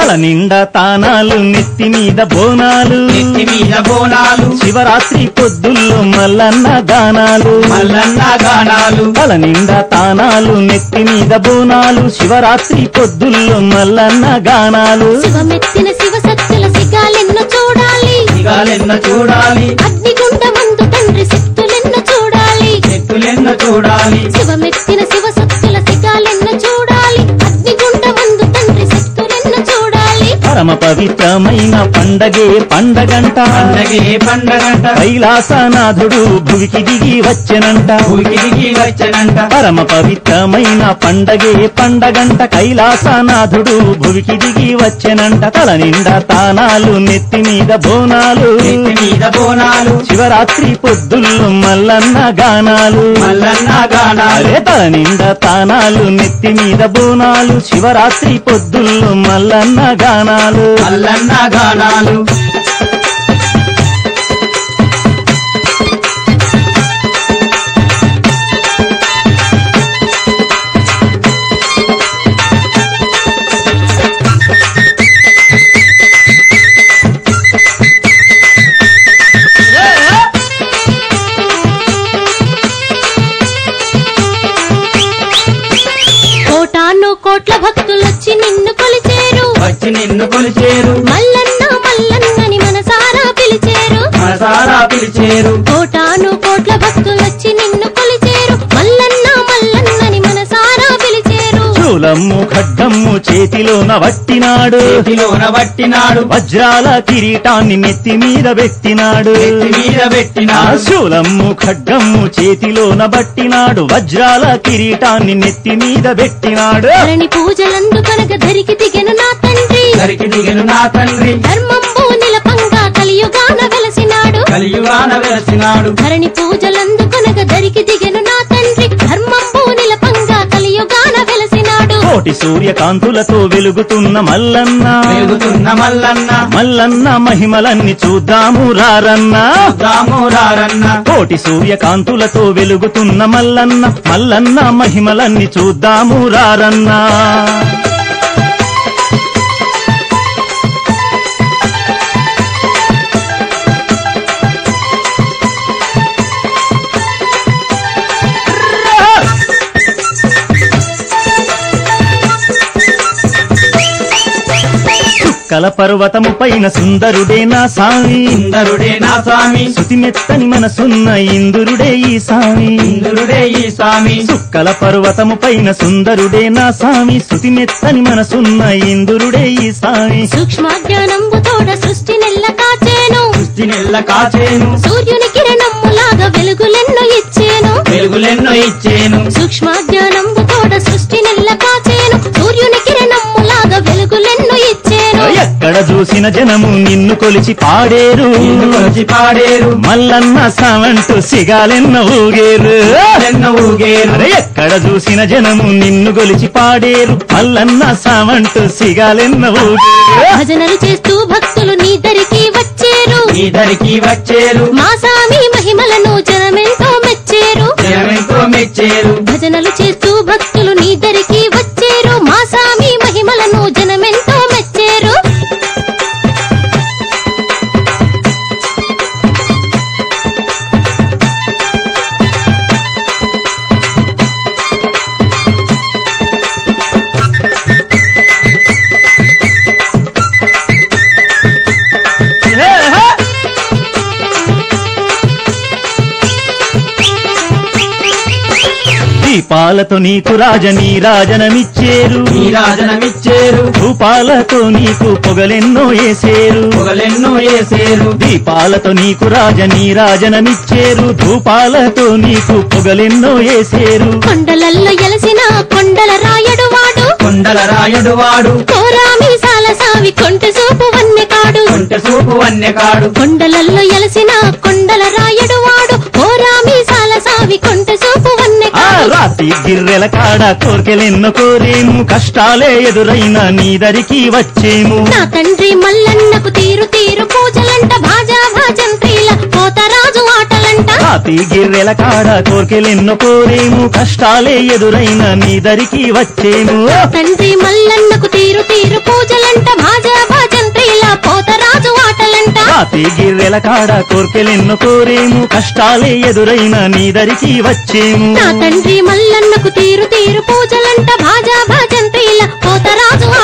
తల నిండా తానాలు నెత్తి మీద బోనాలు నెత్తి మీద బోనాలు శివరాత్రి పొద్దుల్లో మల్లన్న గానాలు మల్లన్న గానాలు తల నిండా తానాలు నెత్తి మీద బోనాలు శివరాత్రి పొద్దుల్లో మల్లన్న గానాలు శివమెత్తిన శివసత్తుల సిగాలెన్నో చూడాలి సిగాలెన్న చూడాలి అగ్నిగుండ మందు తండ్రి శక్తులెన్నో చూడాలి ఎత్తులెన్న చూడాలి శివమెత్తిన శివసత్తుల సిగాలెన్నో చూడాలి అగ్నిగుండ మందు తండ్రి శక్తులెన్నో చూడాలి పరమ పవిత్రమైన పండగే పండగంట పండగే పండగంట కైలాసనాథుడు భువికి దిగి వచ్చెనంట ఊరికి దిగి వచ్చనంట పరమ పవిత్రమైన పండగే పండగంట కైలాసనాథుడు భువికి దిగి వచ్చెనంట తల నిండా తానాలు నెత్తి మీద బోనాలు నెత్తి మీద బోనాలు శివరాత్రి పొద్దుల్లో మల్లన్న గానాలు మల్లన్న గానాలు అరే తల నిండా తానాలు నెత్తి మీద బోనాలు శివరాత్రి పొద్దుల్లో మల్లన్న గానాలు మల్లన్న గానాలు కోటాను కోట్ల భక్తులొచ్చి నిన్ను కొలిచేరు వచ్చి నిన్ను కొలిచేరు మల్లన్న మల్లన్నని మనసారా పిలిచేరు మనసారా పిలిచేరు కోటాను కోట్ల భక్తులొచ్చి నిన్ను కొలిచేరు మల్లన్న మల్లన్నని మనసారా పిలిచేరు శూలమ్ము ఖడ్గమ్ము చేతిలోన వట్టినాడు చేతిలోన పట్టినాడు వజ్రాల కిరీటాన్ని నెత్తి మీద పెట్టినాడు నెత్తి మీద ఆ పెట్టినాడు శూలమ్ము ఖడ్గమ్ము చేతిలోన బట్టినాడు వజ్రాల కిరీటాన్ని నెత్తి మీద పెట్టినాడు ధరణి పూజలందుకొనక ధరికి దిగెను నా తండ్రి దరికి దిగను నా తండ్రి ధర్మంబు నిలపంగా కలియుగాన వెలసినాడు కలియుగాన వెలసినాడు ధరణి పూజలందుకొనక ధరికి దిగెను నా తండ్రి ధర్మంబు నిలపంగా కలియుగాన వెలసినాడు కోటి సూర్యకాంతులతో వెలుగుతున్న మల్లన్న వెలుగుతున్న మల్లన్న మల్లన్న మహిమలన్నీ చూద్దాము రారన్నా రామురారన్న కోటి సూర్యకాంతులతో వెలుగుతున్న మల్లన్న మల్లన్న మహిమలన్నీ చూద్దాము రారన్నా చుక్కల పర్వతము పైన సుందరుడే నా సామి సుందరుడే నా స్వామి శృతిమెత్తని మనసున్న ఇందురుడే ఈ సామి ఇంద్రుడే ఈ స్వామి చుక్కల పర్వతము పైన సుందరుడే నా సామి శృతిమెత్తని మనసున్న ఇందురుడే ఈ సామి సూక్ష్మ జ్ఞానంబు తోడ సృష్టి నెల్ల కాచేను సృష్టి నెల్ల కాచేను సూర్యుని కిరణమ్ములాగా వెలుగులెన్నో ఇచ్చేను వెలుగులెన్నో ఇచ్చేను సూక్ష్మ జ్ఞానంబు తోడ సృష్టి నెల్ల కాచేను సూర్యుని కిరణమ్ములాగా వెలుగులెన్నో ఇచ్చేను ఎక్కడ చూసిన జనము నిన్ను కొలిచి పాడేరు నిన్ను కొలిచి పాడేరు మల్లన్న సావంటూ సిగాలెన్న ఊగేరు ఎన్న ఊగేరు అరే ఎక్కడ చూసిన జనము నిన్ను కొలిచి పాడేరు మల్లన్న సావంటూ సిగాలెన్న ఊగేరు భజనలు చేస్తూ భక్తులు నీ దరికి వచ్చేరు నీ దరికి వచ్చేరు మా సామి మహిమలను జనమెంతో మెచ్చేరు జనమెంతో మెచ్చేరు భజనలు చేస్తూ భక్తులు నీ దరికి వచ్చేరు మా సామి మహిమలను జనమెంతో మెచ్చేరు దీపాలతో నీకు రాజనీ రాజనమిచ్చేరు నీ రాజనమిచ్చేరు రూపాలతో నీకు పొగలెన్నో వేసేరు పొగలెన్నో వేసేరు దీపాలతో నీకు రాజనీ రాజనమిచ్చేరు ధూపాలతో నీకు పొగలెన్నో వేసేరు కొండలల్లో ఎలసిన కొండల రాయడు వాడు కొండల రాయుడు వాడు కోరామి సాల సావి కొంట సూపు వన్నె కాడు కొంట సూపు వన్యకాడు కొండలల్లో ఎలసిన కొండల రాయడు వాడు కోరామి సాల సావి కొంట సూపు వన్నె ఆ కాడు రాతి గిర్రెల కాడ కోరికెలెన్నో కోరేము కష్టాలే ఎదురైనా నీ దరికి వచ్చేము నా తండ్రి మల్లన్నకు తీరు తీరు పూజలంట భాజా భాజంత్రీల కోతరాజు ఆటలంట రాతి గిర్రెల కాడ కోరికెలెన్నో కోరేము కష్టాలే ఎదురైనా నీ దరికి వచ్చేము తండ్రి మల్లన్నకు తీరు తీరు పూజలంట భాజ కోటి గిర్రెల కాడ కోర్కెలెన్ను కోరేము కష్టాలే ఎదురైన నీదరికి వచ్చేము నా తండ్రి మల్లన్నకు తీరు తీరు పూజలంట భాజా భాజంత్రీల పోతరాజు